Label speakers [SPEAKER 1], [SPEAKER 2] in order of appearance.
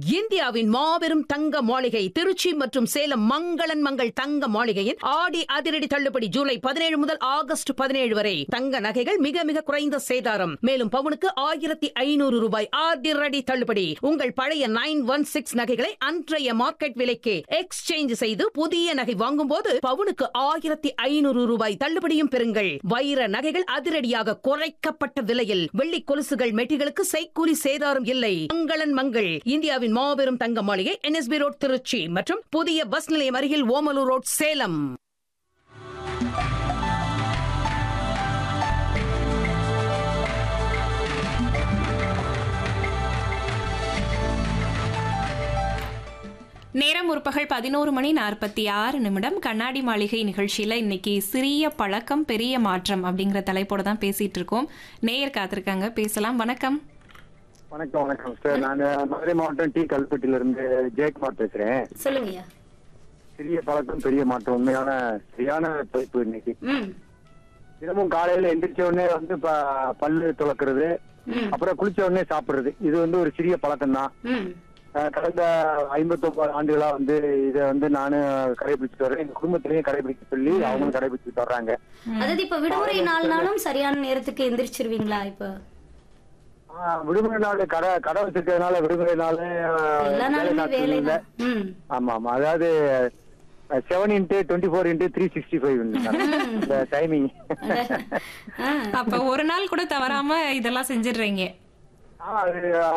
[SPEAKER 1] இந்தியாவின் மாபெரும் தங்க மாளிகை திருச்சி மற்றும் சேலம் மங்களன் மங்கள் தங்க மாளிகையின் ஆடி அதிரடி தள்ளுபடி ஜூலை பதினேழு முதல் ஆகஸ்ட் பதினேழு வரை தங்க நகைகள் மிக மிக குறைந்த சேதாரம் மேலும் பவுனுக்கு ஆயிரத்தி ஐநூறு ரூபாய் அதிரடி தள்ளுபடி உங்கள் பழைய நைன் ஒன் சிக்ஸ் நகைகளை அன்றைய மார்க்கெட் விலைக்கு எக்ஸ்சேஞ்ச் செய்து புதிய நகை வாங்கும்போது பவுனுக்கு ஆயிரத்தி ஐநூறு ரூபாய் தள்ளுபடியும் பெறுங்கள் வைர நகைகள் அதிரடியாக குறைக்கப்பட்ட விலையில் வெள்ளி கொலுசுகள் மெட்டிகளுக்கு செய்கூலி சேதாரம் இல்லை மங்களன் மங்கள் இந்தியாவின் மாபெரும் தங்க மாளிகை என்எஸ்பி ரோட் திருச்சி மற்றும் புதிய பஸ் நிலையம் அருகில் ஓமலூர் ரோட் சேலம்
[SPEAKER 2] நேரம் முற்பகல் பதினோரு மணி நாற்பத்தி ஆறு நிமிடம் கண்ணாடி மாளிகை நிகழ்ச்சியில இன்னைக்கு சிறிய பழக்கம் பெரிய மாற்றம் அப்படிங்கிற தலைப்போட தான் பேசிட்டு இருக்கோம் நேயர் காத்திருக்காங்க பேசலாம் வணக்கம்
[SPEAKER 3] வணக்கம் வணக்கம் சார் நான் மதுரை மாவட்டம் டி கல்பட்டில இருந்து ஜெயக்குமார் பேசுறேன்
[SPEAKER 4] சொல்லுங்கய்யா
[SPEAKER 3] சிறிய பழக்கம் பெரிய மாற்றம் உண்மையான சரியான தலைப்பு இன்னைக்கு
[SPEAKER 4] ம்
[SPEAKER 3] தினமும் காலையில எந்திரிச்ச உடனே வந்து ப- பல்லு துளக்குறது அப்புறம் குளிச்ச உடனே சாப்பிடுறது இது வந்து ஒரு சிறிய பழக்கம் தான்
[SPEAKER 4] ம்
[SPEAKER 3] கடந்த ஐம்பத்தொன்பது ஆண்டுகளா வந்து இதை வந்து நானும் கடைபிடிச்சிட்டு வரேன் எங்க குடும்பத்திலயும் கடைபிடிக்க சொல்லி அவங்களும் கடைபிடிச்சிட்டு வர்றாங்க
[SPEAKER 4] அதாவது இப்ப விடுமுறை நாள்னாலும் சரியான நேரத்துக்கு எந்திரிச்சிருவீங்களா இப்ப
[SPEAKER 3] ஆஹ், விடுமுறை நாள் கடை கடை வச்சிருக்கிறதுனால விடுமுறை நாள் ஆஹ்,
[SPEAKER 4] எல்லா
[SPEAKER 3] வேலை
[SPEAKER 4] நாளுமே
[SPEAKER 3] நாட்கள்
[SPEAKER 4] வேலை
[SPEAKER 3] இல்ல.
[SPEAKER 4] தான் ம்
[SPEAKER 3] ஆமா ஆமா அதாவது seven into twenty four into three sixty five இந்த டைமிங்
[SPEAKER 4] ஆ
[SPEAKER 2] அப்ப ஒரு நாள் கூட தவறாம இதெல்லாம் செஞ்சிடுறீங்க
[SPEAKER 3] அது